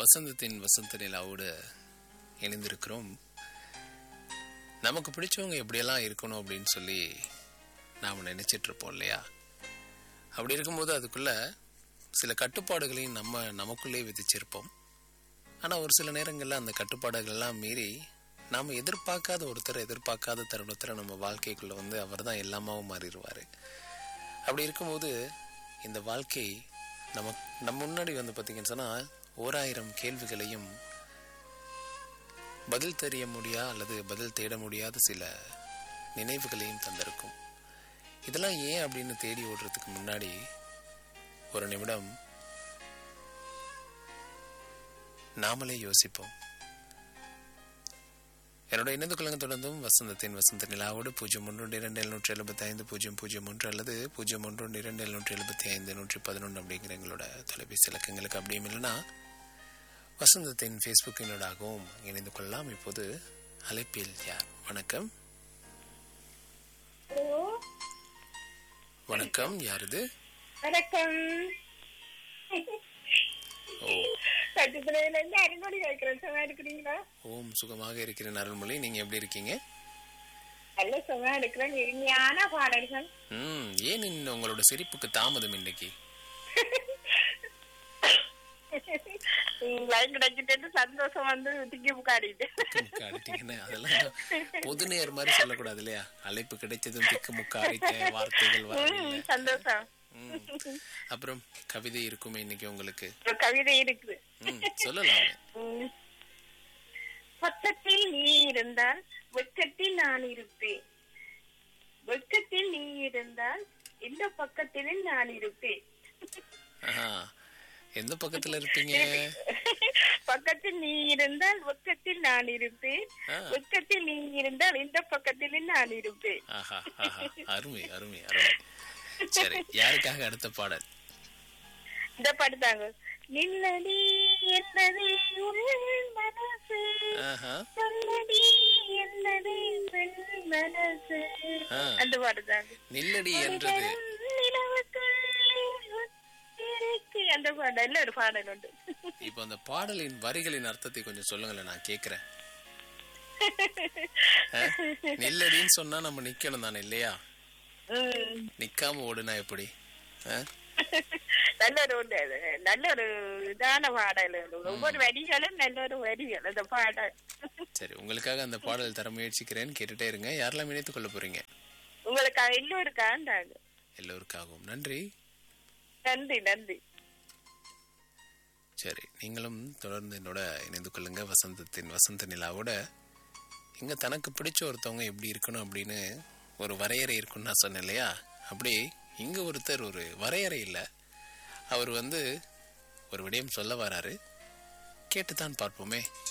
வசந்தத்தின் வசந்த நிலாவோடு இணைந்திருக்கிறோம் நமக்கு பிடிச்சவங்க எப்படியெல்லாம் இருக்கணும் அப்படின்னு சொல்லி நாம் நினைச்சிட்டு இருப்போம் இல்லையா அப்படி இருக்கும்போது அதுக்குள்ள சில கட்டுப்பாடுகளையும் நம்ம நமக்குள்ளே விதிச்சிருப்போம் ஆனால் ஒரு சில நேரங்களில் அந்த கட்டுப்பாடுகள் எல்லாம் மீறி நாம் எதிர்பார்க்காத ஒருத்தர் எதிர்பார்க்காத தருணத்தில் நம்ம வாழ்க்கைக்குள்ளே வந்து அவர் தான் எல்லாமாவும் மாறிடுவார் அப்படி இருக்கும்போது இந்த வாழ்க்கை நம்ம நம்ம முன்னாடி வந்து பார்த்தீங்கன்னு சொன்னால் ஓராயிரம் கேள்விகளையும் பதில் தெரிய முடியா அல்லது பதில் தேட முடியாத சில நினைவுகளையும் தந்திருக்கும் இதெல்லாம் ஏன் அப்படின்னு தேடி ஓடுறதுக்கு முன்னாடி ஒரு நிமிடம் நாமளே யோசிப்போம் என்னோட இணைந்து கொள்ளுங்க தொடர்ந்தும் வசந்தத்தின் வசந்த நிலாவோடு பூஜ்ஜியம் ஒன்று இரண்டு எழுநூற்றி எழுபத்தி ஐந்து பூஜ்ஜியம் பூஜ்ஜியம் ஒன்று அல்லது பூஜ்ஜியம் ஒன்று இரண்டு எழுநூற்றி எழுபத்தி ஐந்து நூற்றி பதினொன்று அப்படிங்கிற எங்களோட தொலைபேசி இலக்கங்களுக்கு அப்படியும் இல்லைன்னா வசந்தத்தின் ஃபேஸ்புக்கினோடாகவும் இணைந்து கொள்ளலாம் இப்போது அழைப்பில் யார் வணக்கம் ஹலோ வணக்கம் யார் இது வணக்கம் ஓ கட்டுப்படையில இருந்து அருள்மொழி கேட்கிறேன் சும்மா இருக்கிறீங்களா ஓம் சுகமாக இருக்கிறேன் அருள்மொழி நீங்க எப்படி இருக்கீங்க நல்ல சும்மா இருக்கிறேன் இனிமையான பாடல்கள் ம் ஏன் இன்னும் உங்களோட சிரிப்புக்கு தாமதம் இன்னைக்கு லைன் கிடைச்சிட்டு சந்தோஷம் வந்து திக்கி புக்காடிட்டு காடிட்டீங்கன்னு அதெல்லாம் பொது நேர் மாதிரி சொல்லக்கூடாது இல்லையா அழைப்பு கிடைச்சதும் திக்கு முக்க அடித்த வார்த்தைகள் வரவில்லை சந்தோஷம் ம். அப்புறம் கவிதை இருக்குமே இன்னைக்கு உங்களுக்கு ஒரு கவிதை இருக்குது ம் சொல்லலாம் ம். பக்கத்தில் நீ இருந்தால் வெக்கத்தில் நான் இருப்பேன் வெக்கத்தில் நீ இருந்தால் இந்த பக்கத்திலும் நான் இருப்பேன் ஆஹா எந்த பக்கத்துல இருப்பீங்க பக்கத்தில் நீ இருந்தால் வெக்கத்தில் நான் இருப்பேன் ஆ. வெக்கத்தில் நீ இருந்தால் இந்த பக்கத்திலும் நான் இருப்பேன் ஆஹா ஆஹா அருமை அருமை அருமை சரி யாருக்காக அடுத்த பாடல் இந்த பாடுதாங்க நில்லடி என்னது உன் மனசு ஆஹா சொல்லடி என்னது பெண் மனசு ஆ. அந்த பாடுதாங்க நில்லடி என்றது இருக்கு அந்த பாடல்ல ஒரு பாடல் உண்டு இப்போ அந்த பாடலின் வரிகளின் அர்த்தத்தை கொஞ்சம் சொல்லுங்களேன் நான் கேக்குறேன் ஆ? நில்லடின்னு சொன்னா நம்ம நிக்கணும் தானே இல்லையா உம். நிக்காம ஓடுனா எப்படி ஆ? நல்ல ஒரு உண்டு. நல்ல ஒரு இதான பாடல் ஒவ்வொரு வரிகளும் நல்ல ஒரு வரிகள் அந்த பாடல் சரி உங்களுக்காக அந்த பாடல் தர முயற்சிக்கிறேன் கேட்டுட்டே இருங்க யாரெல்லாம் இணைத்துக் கொள்ள போறீங்க உங்களுக்கு எல்லோருக்கா இருந்தாங்க எல்லோருக்காகவும் நன்றி நன்றி நன்றி சரி நீங்களும் தொடர்ந்து என்னோட இணைந்து கொள்ளுங்க வசந்தத்தின் வசந்த நிலாவோட இங்க தனக்கு பிடிச்ச ஒருத்தவங்க எப்படி இருக்கணும் அப்படின்னு ஒரு வரையறை இருக்குன்னு நான் சொன்னேன் இல்லையா அப்படி இங்க ஒருத்தர் ஒரு வரையறை இல்லை அவர் வந்து ஒரு விடயம் சொல்ல வராரு கேட்டுத்தான் பார்ப்போமே